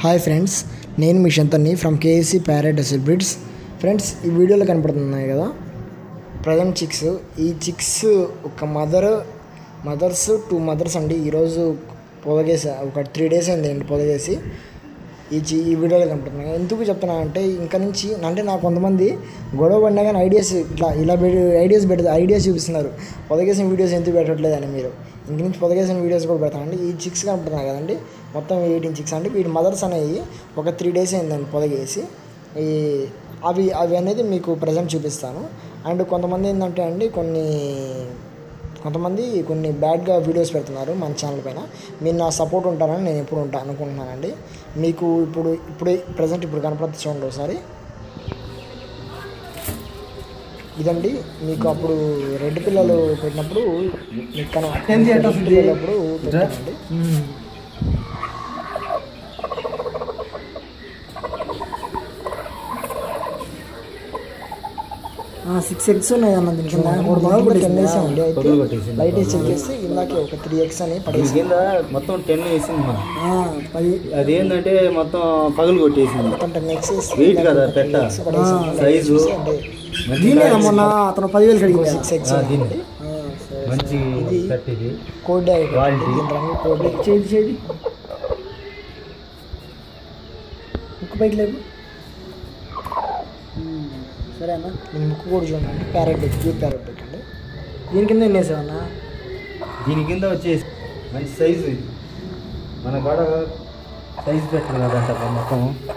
Hi friends నేను మీ శంతన్ని from KSC parrot birds friends ఈ వీడియోలో కనపడుతున్నాయి కదా ప్రజెంట్ చిక్స్ ఈ చిక్స్ ఒక మదర్ మదర్స్ టూ మదర్స్ అండి ఈరోజు పొదగేసి ఒక త్రీ డేస్ అయింది అండి పొదగేసి ఈ చి ఈ వీడియోలో కనపడుతున్నాయి ఎందుకు చెప్తున్నా అంటే ఇంకా నుంచి అంటే నాకు కొంతమంది గొడవ పడినా కానీ ఐడియాస్ ఇట్లా ఇలా పెట్టి ఐడియాస్ పెడతా ఐడియాస్ చూపిస్తున్నారు పొదగేసిన వీడియోస్ ఎందుకు పెట్టట్లేదని మీరు ఇంక నుంచి పొదగేసిన వీడియోస్ కూడా పెడతానండి ఈ చిక్స్ కనపడుతున్నాయి కదండి మొత్తం ఎయిటీన్ చిక్స్ అంటే వీటి మదర్స్ అనేవి ఒక త్రీ డేస్ అయిందండి పొదగేసి ఈ అవి అవి అనేది మీకు ప్రజెంట్ చూపిస్తాను అండ్ కొంతమంది ఏంటంటే అండి కొన్ని కొంతమంది కొన్ని బ్యాడ్గా వీడియోస్ పెడుతున్నారు మన ఛానల్ పైన మీరు నా సపోర్ట్ ఉంటారని నేను ఎప్పుడు ఉంటా అనుకుంటున్నానండి మీకు ఇప్పుడు ఇప్పుడే ప్రజెంట్ ఇప్పుడు కనపడుతుంది చూడండి ఒకసారి ఇదండి మీకు అప్పుడు రెడ్ పిల్లలు పెట్టినప్పుడు మీకు కన రెడ్ పిల్లలప్పుడు పెట్టానండి సిక్స్ ఎగ్స్ ఉన్నాయి అన్న దీనికి టెన్ వేసామండి అయితే పదులు కొట్టేసింది. లైట్ వేసి చెక్ చేస్తే ఇందాకే ఒక త్రీ ఎగ్స్ అని దీని పడేసి కింద మొత్తం టెన్ వేసింది మన పది అదేంటంటే మొత్తం పగులు కొట్టేసింది మొత్తం టెన్ ఎగ్స్ వెయిట్ కదా పెట్ట సైజు మంచి మొన్న అతను పదివేలు కడిగి సిక్స్ ఎగ్స్ ఆ, దీన్ని మంచి కట్ ఇది కోడ్ Quality. దీని రంగు కోడ్ చేది చేది ముక్కు పైకి లేవు సరే అన్న నేను ముక్కు కూడా చూడండి ప్యారెట్ పెట్టి ప్యూర్ ప్యారెట్ పెట్టండి దీని కింద ఎన్ని వేసావన్నా దీని కింద వచ్చేసి మంచి సైజు ఇది మన కాడ సైజు పెట్టరు కదంట మొత్తం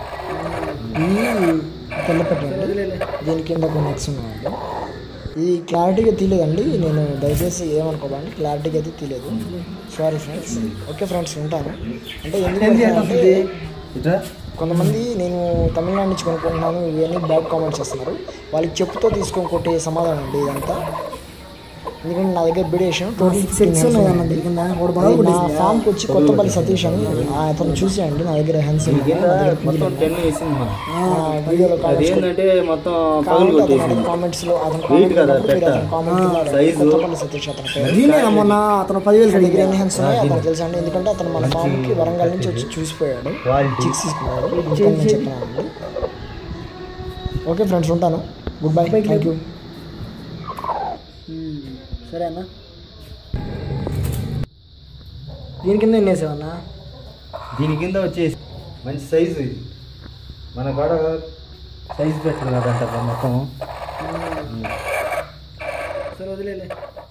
ఈ తెల్ల పెట్టండి దీని కింద కొన్ని ఎక్స్ ఉన్నాయండి ఇది క్లారిటీగా తీయలేదండి నేను దయచేసి ఏమనుకోదండి క్లారిటీగా అయితే తీయలేదు సారీ ఫ్రెండ్స్ ఓకే ఫ్రెండ్స్ ఉంటాను అంటే ఎందుకు అంటే ఇట్లా కొంతమంది నేను తమిళనాడు నుంచి కొనుక్కుంటున్నాను ఇవన్నీ బ్యాడ్ కామెంట్స్ చేస్తున్నారు వాళ్ళకి చెప్పుతో తీసుకొని కొట్టే సమాధానం అండి ఇదంతా ఎందుకంటే నా దగ్గర బిడేషన్ టోటల్ సిక్స్ ఎక్స్ నా ఫామ్కి వచ్చి కొత్తపల్లి సతీష్ అని ఆ అతను చూసేయండి నా దగ్గర హెన్స్ దీని కింద మొత్తం టెన్ వేసింది మన వీడియోలో అదేంటంటే మొత్తం పగులు కొట్టేసింది కామెంట్స్ లో అతను Weight కదా, comment పెట్ట. Comment Size. కొత్తపల్లి సతీష్ అతని పేరు మొన్న అతను పదివేలు నా దగ్గర ఎన్ని హెన్స్ ఉన్నాయో అతను తెలుసు అండి ఎందుకంటే అతను మన ఫామ్ కి వరంగల్ నుంచి వచ్చి చూసిపోయాడు క్వాలిటీ చిక్స్ తీసుకున్నాడు అందుకని నేను చెప్తున్నానండి ఓకే ఫ్రెండ్స్ ఉంటాను గుడ్ బై థ్యాంక్ యూ సరే అన్న దీని కింద ఎన్ని వేసావన్నా దీని కింద వచ్చేసి మంచి సైజు ఇది మన కాడ సైజు పెట్టరు కదంట మొత్తం సరే వదిలేలే